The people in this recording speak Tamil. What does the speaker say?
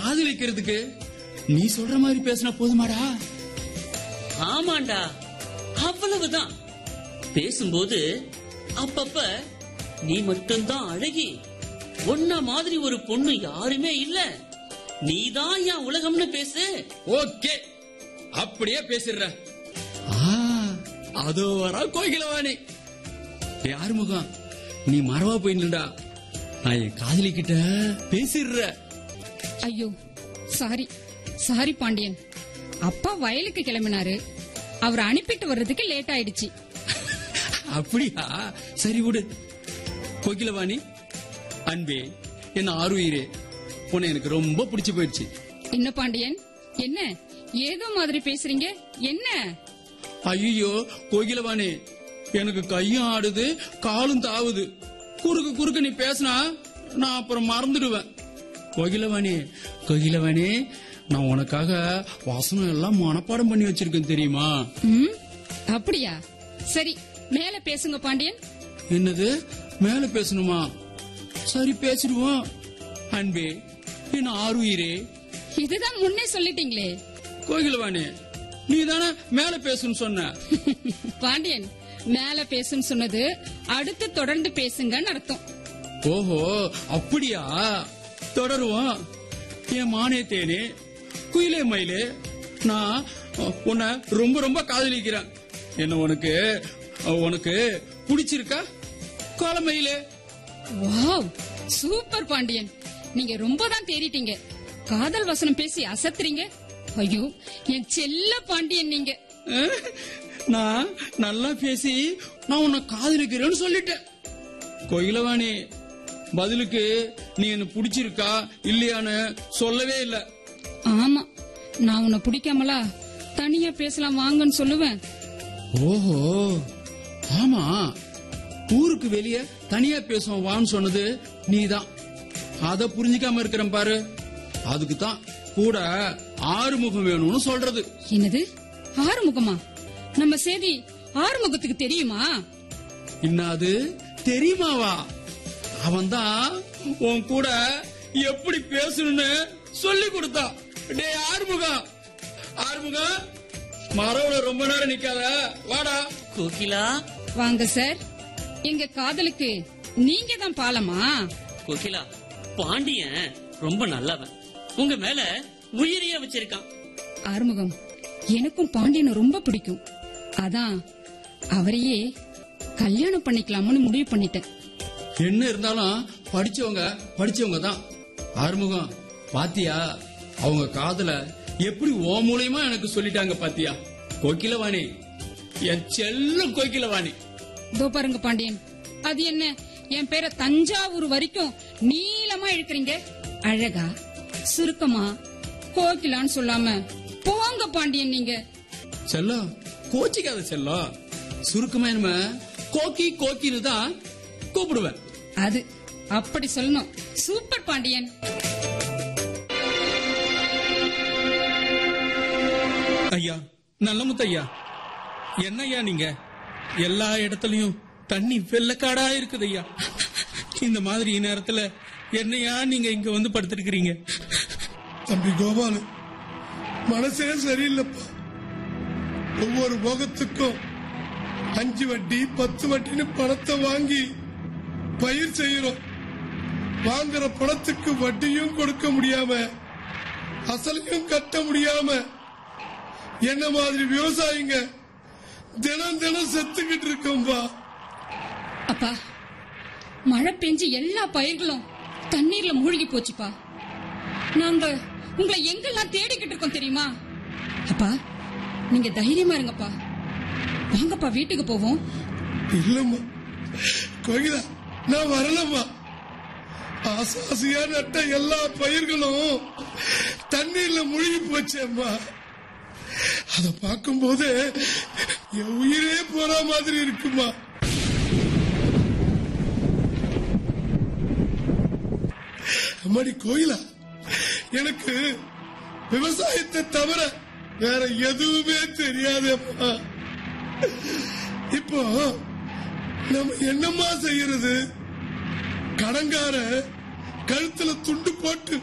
காதலிக்கிறதுக்கு நீ சொல்ற மாதிரி பேசினா போதுமாடா ஆமாண்டா அவ்வளவுதான் பேசும்போது அப்பப்ப நீ மட்டும்தான் அழகி உன்ன மாதிரி ஒரு பொண்ணு யாருமே இல்ல நீதான் என் உலகம்னு பேசு ஓகே அப்படியே பேசிடுற ஆ, அதோ வரா கோகிலவாணி யார் முகம் நீ மறவா போயிடா நான் என் காதலி கிட்ட பேசிடுற ஐயோ சாரி சாரி பாண்டியன் அப்பா வயலுக்கு கிளம்பினாரு அவர் அனுப்பிட்டு வர்றதுக்கு லேட் ஆயிடுச்சு அப்படியா சரி விடு கோகிலவாணி அன்பே என்ன ஆறுயிரே உன்னை எனக்கு ரொம்ப பிடிச்சு போயிடுச்சு என்ன பாண்டியன் என்ன ஏதோ மாதிரி பேசுறீங்க என்ன ஐயோ கோகிலவாணி எனக்கு கையும் ஆடுது காலும் தாவுது குறுக்கு குறுக்கு நீ பேசினா நான் அப்புறம் மறந்துடுவேன் கோகிலவாணி கோகிலவாணி நான் உனக்காக வசனம் எல்லாம் மனப்பாடம் பண்ணி வச்சிருக்கேன் தெரியுமா ம் அப்படியா சரி மேல பேசுங்க பாண்டியன் என்னது மேல பேசணுமா சரி பேசிடுவோம் அன்பே என்ன ஆறுயிரே இதுதான் முன்னே சொல்லிட்டீங்களே கோகிலவாணி நீ தானே மேல பேசணும்னு சொன்ன பாண்டியன் மேல பேசுன்னு சொன்னது அடுத்து தொடர்ந்து பேசுங்கன்னு அர்த்தம் ஓஹோ அப்படியா தொடருவோம் என் மானே தேனே குயிலே மயிலே நான் அஹ், உன்னை ரொம்ப ரொம்ப காதலிக்கிறேன் என்ன உனக்கு அஹ், உனக்கு பிடிச்சிருக்கா கோலமயிலே வாவ் சூப்பர் பாண்டியன் நீங்க ரொம்ப தான் தேறிட்டீங்க காதல் வசனம் பேசி அசத்துறீங்க ஐயோ என் செல்ல பாண்டியன் நீங்க அஹ், நான் நல்லா பேசி நான் உன்னை காதலிக்கிறேன்னு சொல்லிட்டேன் கோயிலவாணி பதிலுக்கு நீ என்ன பிடிச்சிருக்கா இல்லையான்னு சொல்லவே இல்லை ஆமா நான் உன்னை பிடிக்காமலா தனியா பேசலாம் வாங்கன்னு சொல்லுவேன் ஓஹோ ஆமா ஊருக்கு வெளிய தனியா பேசுவோம் வான்னு சொன்னது நீதான் அத புரிஞ்சுக்காம இருக்கிறேன் பாரு அதுக்கு தான் கூட ஆறுமுகம் வேணும்னு சொல்றது என்னது ஆறுமுகமா நம்ம செய்தி ஆறுமுகத்துக்கு தெரியுமா என்னது தெரியுமாவா அவன் தான் உன் கூட எப்படி பேசணும்னு சொல்லி கொடுத்தான் டே ஆறுமுகம் ஆறுமுகம் மரவுல ரொம்ப நேரம் நிக்காத வாடா கோகிலா வாங்க சார் எங்க காதலுக்கு நீங்க தான் பாலமா கோகிலா பாண்டியன் ரொம்ப நல்லவன் உங்க மேல உயிரியா வச்சிருக்கான் ஆறுமுகம் எனக்கும் பாண்டியனை ரொம்ப பிடிக்கும் அதான் அவரையே கல்யாணம் பண்ணிக்கலாம்னு முடிவு பண்ணிட்டேன் என்ன இருந்தாலும் படிச்சவங்க படிச்சவங்க தான் ஆறுமுகம் பாத்தியா அவங்க காதல எப்படி ஓ மூலியமா எனக்கு சொல்லிட்டாங்க பாத்தியா கோகிலவாணி என் செல்ல கோகிலவாணி இதோ பாருங்க பாண்டியன் அது என்ன என் பேரை தஞ்சாவூர் வரைக்கும் நீளமா இழுக்கிறீங்க அழகா சுருக்கமா கோகிலான்னு சொல்லாம போங்க பாண்டியன் நீங்க செல்லம் கோச்சிக்காத செல்லம் சுருக்கமா என்ன கோக்கி கோக்கின்னு தான் கூப்பிடுவேன் அது அப்படி சொல்லணும் சூப்பர் பாண்டியன் ஐயா நல்ல முத்தையா என்னய்யா நீங்க எல்லா இடத்துலயும் தண்ணி வெள்ளக்காடா இருக்குது ஐயா இந்த மாதிரி நேரத்துல என்னையா நீங்க இங்க வந்து படுத்திருக்கிறீங்க தம்பி கோபாலு மனசே சரியில்லைப்பா ஒவ்வொரு போகத்துக்கும் அஞ்சு வட்டி பத்து வட்டின்னு பணத்தை வாங்கி பயிர் செய்யறோம் வாங்குற பணத்துக்கு வட்டியும் கொடுக்க முடியாம அசலையும் கட்ட முடியாம என்ன மாதிரி விவசாயிங்க தினம் தினம் செத்துக்கிட்டு இருக்கோம்பா அப்பா மழை பெஞ்சு எல்லா பயிர்களும் தண்ணீர்ல மூழ்கி போச்சுப்பா நாங்க உங்களை எங்கெல்லாம் தேடிக்கிட்டு இருக்கோம் தெரியுமா அப்பா நீங்க தைரியமா இருங்கப்பா வாங்கப்பா வீட்டுக்கு போவோம் இல்லம்மா கோகிலா நான் வரலம்மா ஆசாசியா நட்ட எல்லா பயிர்களும் தண்ணீர்ல முழுகி போச்சேம்மா அத பார்க்கும்போது என் உயிரே போற மாதிரி இருக்குமா அம்மாடி கோயிலா எனக்கு விவசாயத்தை தவிர வேற எதுவுமே தெரியாதேம்மா இப்போ நம்ம என்னம்மா செய்யறது கடங்கார கழுத்துல துண்டு போட்டு